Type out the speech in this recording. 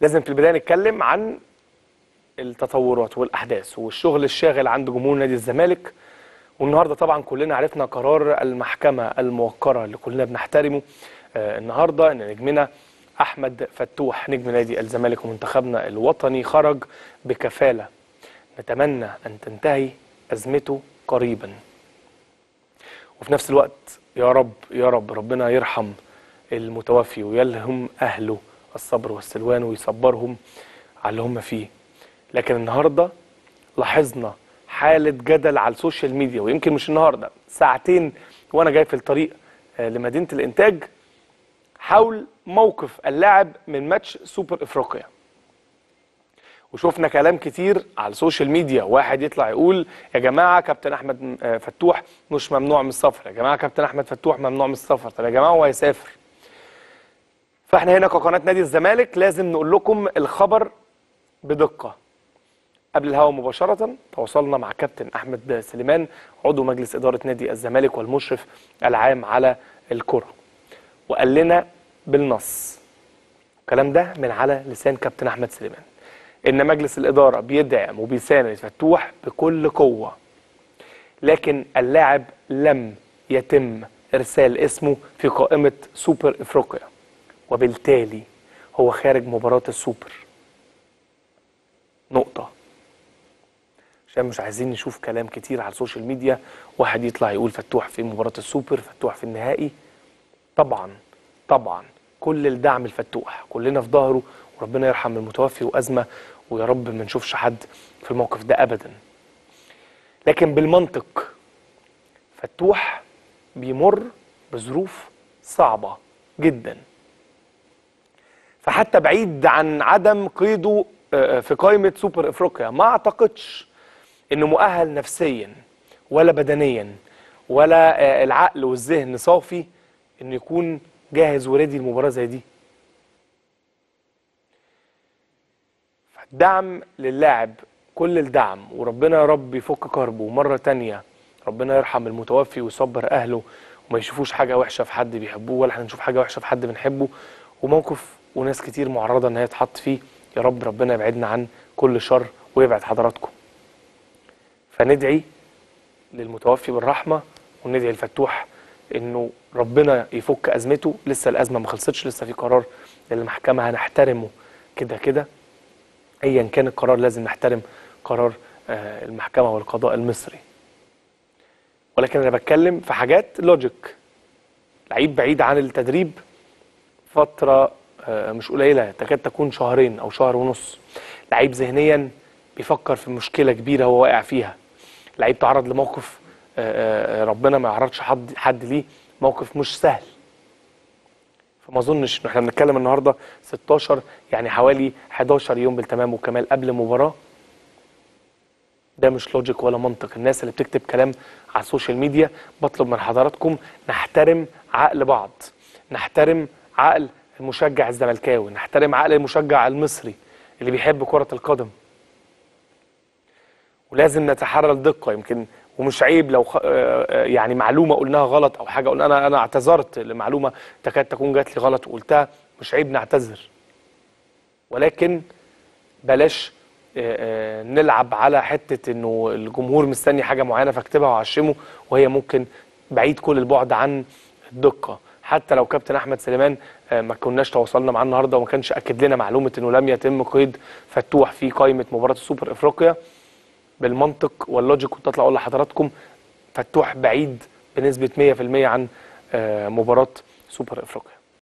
لازم في البدايه نتكلم عن التطورات والاحداث والشغل الشاغل عند جمهور نادي الزمالك والنهارده طبعا كلنا عرفنا قرار المحكمه الموقره اللي كلنا بنحترمه آه النهارده ان نجمنا احمد فتوح نجم نادي الزمالك ومنتخبنا الوطني خرج بكفاله نتمنى ان تنتهي ازمته قريبا وفي نفس الوقت يا رب يا رب ربنا يرحم المتوفي ويلهم اهله الصبر والسلوان ويصبرهم على اللي هم فيه لكن النهارده لاحظنا حاله جدل على السوشيال ميديا ويمكن مش النهارده ساعتين وانا جاي في الطريق آه، لمدينه الانتاج حول موقف اللاعب من ماتش سوبر افريقيا وشفنا كلام كتير على السوشيال ميديا واحد يطلع يقول يا جماعه كابتن احمد آه، فتوح مش ممنوع من السفر يا جماعه كابتن احمد فتوح ممنوع من السفر طب يا جماعه هو هيسافر فاحنا هنا كقناه نادي الزمالك لازم نقول لكم الخبر بدقه قبل الهوا مباشرة تواصلنا مع كابتن أحمد سليمان عضو مجلس إدارة نادي الزمالك والمشرف العام على الكرة وقال لنا بالنص الكلام ده من على لسان كابتن أحمد سليمان إن مجلس الإدارة بيدعم وبيساند فتوح بكل قوة لكن اللاعب لم يتم إرسال اسمه في قائمة سوبر إفريقيا وبالتالي هو خارج مباراة السوبر نقطة عشان مش عايزين نشوف كلام كتير على السوشيال ميديا واحد يطلع يقول فتوح في مباراة السوبر فتوح في النهائي طبعا طبعا كل الدعم الفتوح كلنا في ظهره وربنا يرحم المتوفي وأزمة ويا رب ما نشوفش حد في الموقف ده أبدا لكن بالمنطق فتوح بيمر بظروف صعبة جدا فحتى بعيد عن عدم قيده آه، في قائمة سوبر افريقيا ما اعتقدش انه مؤهل نفسيا ولا بدنيا ولا آه، العقل والذهن صافي انه يكون جاهز وريدي المباراة زي دي فالدعم للاعب كل الدعم وربنا يا رب يفك كربه ومرة تانية ربنا يرحم المتوفي ويصبر اهله وما يشوفوش حاجة وحشة في حد بيحبوه ولا احنا نشوف حاجة وحشة في حد بنحبه وموقف وناس كتير معرضة ان هي تحط فيه يا رب ربنا يبعدنا عن كل شر ويبعد حضراتكم فندعي للمتوفي بالرحمة وندعي الفتوح انه ربنا يفك ازمته لسه الازمه ما خلصتش لسه في قرار للمحكمه هنحترمه كده كده ايا كان القرار لازم نحترم قرار آه، المحكمه والقضاء المصري ولكن انا بتكلم في حاجات لوجيك لعيب بعيد عن التدريب فتره آه، مش قليله تكاد تكون شهرين او شهر ونص لعيب ذهنيا بيفكر في مشكله كبيره هو واقع فيها لعيب تعرض لموقف آه، آه، ربنا ما يعرضش حد حد ليه موقف مش سهل فما اظنش ان احنا بنتكلم النهارده 16 يعني حوالي 11 يوم بالتمام والكمال قبل مباراه ده مش لوجيك ولا منطق الناس اللي بتكتب كلام على السوشيال ميديا بطلب من حضراتكم نحترم عقل بعض نحترم عقل المشجع الزملكاوي نحترم عقل المشجع المصري اللي بيحب كرة القدم ولازم نتحرى الدقة يمكن ومش عيب لو خ... آه، آه، يعني معلومة قلناها غلط أو حاجة قلنا أنا أنا اعتذرت لمعلومة تكاد تكون جات لي غلط وقلتها مش عيب نعتذر ولكن بلاش آه، آه، نلعب على حتة إنه الجمهور مستني حاجة معينة فاكتبها وعشمه وهي ممكن بعيد كل البعد عن الدقة حتى لو كابتن احمد سليمان آه، ما كناش تواصلنا معاه النهارده وما كانش اكد لنا معلومه انه لم يتم قيد فتوح في قائمه مباراه السوبر افريقيا بالمنطق واللوجيك كنت اطلع اقول لحضراتكم فتوح بعيد بنسبه 100% عن آه، مباراه سوبر افريقيا